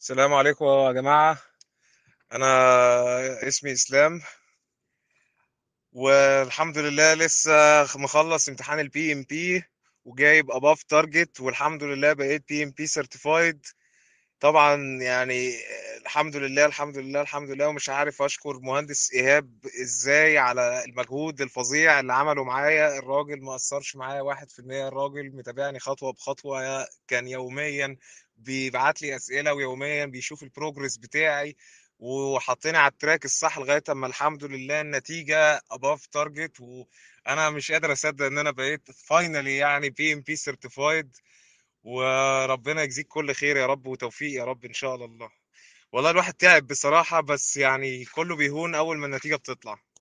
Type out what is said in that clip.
السلام عليكم يا جماعة أنا اسمي إسلام والحمد لله لسه مخلص امتحان البي ام بي وجايب above target والحمد لله بقيت بي ام بي certified طبعا يعني الحمد لله الحمد لله الحمد لله ومش عارف أشكر مهندس إيهاب إزاي على المجهود الفظيع اللي عمله معايا الراجل ما قصرش معايا واحد في المية الراجل متابعني خطوة بخطوة كان يوميا بيبعت لي أسئلة ويوميا بيشوف البروجرس بتاعي وحطيني على التراك الصح لغاية اما الحمد لله النتيجة above target وانا مش قادر اصدق ان انا بقيت فاينلي يعني بي ام بي سيرتيفايد وربنا يجزيك كل خير يا رب وتوفيق يا رب ان شاء الله والله الواحد تعب بصراحة بس يعني كله بيهون اول ما النتيجة بتطلع